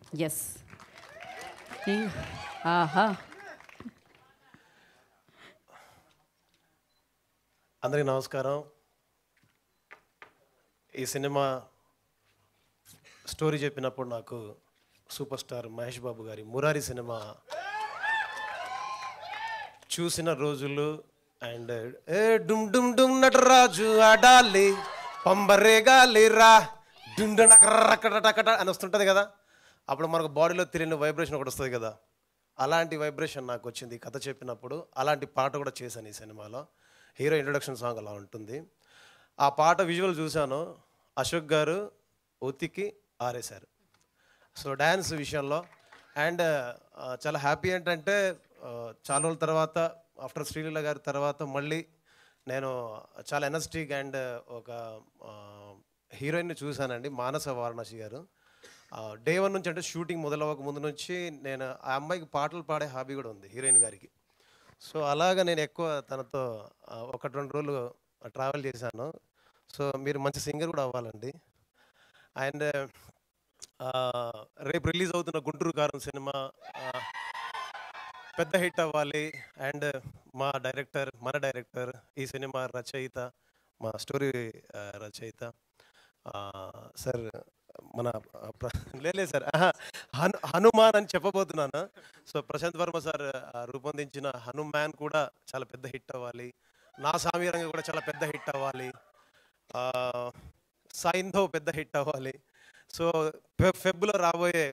yes ఆహా అందరికీ నమస్కారం ఈ సినిమా స్టోరీ చెప్పినప్పుడు నాకు సూపర్ స్టార్ మహేష్ బాబు గారి మురారి సినిమా చూసిన రోజులు అండ్ ఏ డుమ్ డుమ్ డుమ్ నటరాజు ఆడాలి పంబరేగాలి రా డుండకట అని వస్తుంటుంది కదా అప్పుడు మనకు బాడీలో తెలియని వైబ్రేషన్ ఒకటి వస్తుంది కదా అలాంటి వైబ్రేషన్ నాకు వచ్చింది ఈ కథ చెప్పినప్పుడు అలాంటి పాట కూడా చేశాను ఈ సినిమాలో హీరో ఇంట్రొడక్షన్ సాంగ్ అలా ఉంటుంది ఆ పాట విజువల్ చూశాను అశోక్ గారు ఉతికి ఆరేశారు సో డ్యాన్స్ విషయంలో అండ్ చాలా హ్యాపీ ఏంటంటే ఆ, చాలా రోజుల తర్వాత ఆఫ్టర్ శ్రీలీల గారి తర్వాత మళ్ళీ నేను చాలా ఎనర్జెటిక్ అండ్ ఒక హీరోయిన్ని చూశానండి మానస వారణాసి గారు డే వన్ నుంచి అంటే షూటింగ్ మొదలవ్వక ముందు నుంచి నేను ఆ అమ్మాయికి పాటలు పాడే హాబీ కూడా ఉంది హీరోయిన్ గారికి సో అలాగా నేను ఎక్కువ తనతో ఆ, ఒకటి రెండు రోజులు ట్రావెల్ చేశాను సో మీరు మంచి సింగర్ కూడా అవ్వాలండి అండ్ ఆ, రేపు రిలీజ్ అవుతున్న గుంటూరు కారం సినిమా ఆ, పెద్ద హిట్ అవ్వాలి అండ్ మా డైరెక్టర్ మన డైరెక్టర్ ఈ సినిమా రచయిత మా స్టోరీ ఆ, రచయిత ఆ, సార్ మన ఆ, ప్ర- లేలే సార్ ఆహా, హను హనుమాన్ అని చెప్పబోతున్నాను సో ప్రశాంత్ వర్మ సార్ ఆ, రూపొందించిన హనుమాన్ కూడా చాలా పెద్ద హిట్ అవ్వాలి నా సామీరంగా కూడా చాలా పెద్ద హిట్ అవ్వాలి ఆ, సైంధవ్ పెద్ద హిట్ అవ్వాలి సో ఫెబ్ ఫెబ్లో రాబోయే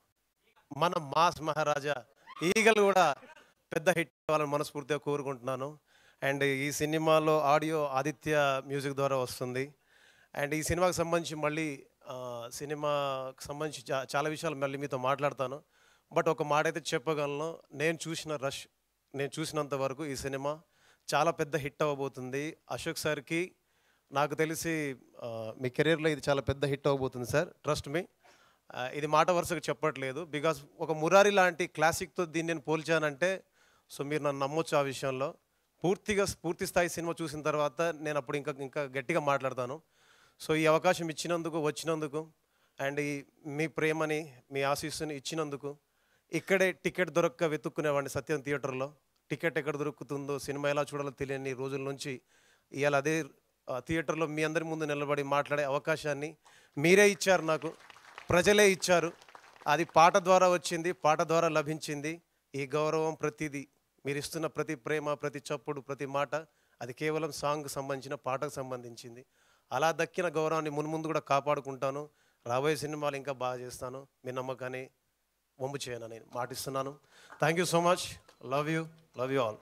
మన మాస్ మహారాజా ఈగలు కూడా పెద్ద హిట్ అవ్వాలని మనస్ఫూర్తిగా కోరుకుంటున్నాను అండ్ ఈ సినిమాలో ఆడియో ఆదిత్య మ్యూజిక్ ద్వారా వస్తుంది అండ్ ఈ సినిమాకి సంబంధించి మళ్ళీ ఆ, సినిమాకి సంబంధించి చా- చాలా విషయాలు మళ్ళీ మీతో మాట్లాడతాను బట్ ఒక మాట అయితే చెప్పగలను నేను చూసిన రష్ నేను చూసినంత వరకు ఈ సినిమా చాలా పెద్ద హిట్ అవ్వబోతుంది అశోక్ సార్కి నాకు తెలిసి ఆ, మీ కెరీర్లో ఇది చాలా పెద్ద హిట్ అవ్వబోతుంది సార్ ట్రస్ట్ మీ ఆ, ఇది మాట వరుసగా చెప్పట్లేదు బికాస్ ఒక మురారి లాంటి క్లాసిక్తో దీన్ని నేను పోల్చానంటే సో మీరు నన్ను నమ్మొచ్చు ఆ విషయంలో పూర్తిగా పూర్తి స్థాయి సినిమా చూసిన తర్వాత నేను అప్పుడు ఇంకా ఇంకా గట్టిగా మాట్లాడతాను సో ఈ అవకాశం ఇచ్చినందుకు వచ్చినందుకు అండ్ ఈ మీ ప్రేమని మీ ఆశీస్సుని ఇచ్చినందుకు ఇక్కడే టికెట్ దొరక్క వెతుక్కునేవాడిని సత్యం థియేటర్లో టికెట్ ఎక్కడ దొరుకుతుందో సినిమా ఎలా చూడాలో తెలియని రోజుల నుంచి ఇవాళ అదే ఆ, థియేటర్లో మీ అందరి ముందు నిలబడి మాట్లాడే అవకాశాన్ని మీరే ఇచ్చారు నాకు ప్రజలే ఇచ్చారు అది పాట ద్వారా వచ్చింది పాట ద్వారా లభించింది ఈ గౌరవం ప్రతిదీ మీరు ఇస్తున్న ప్రతి ప్రేమ ప్రతి చప్పుడు ప్రతి మాట అది కేవలం సాంగ్కి సంబంధించిన పాటకు సంబంధించింది అలా దక్కిన గౌరవాన్ని మున్ముందు కూడా కాపాడుకుంటాను రాబోయే సినిమాలు ఇంకా బాగా చేస్తాను మీ నమ్మకాన్ని వంపు చేయను నేను మాటిస్తున్నాను thank you so much love you love you all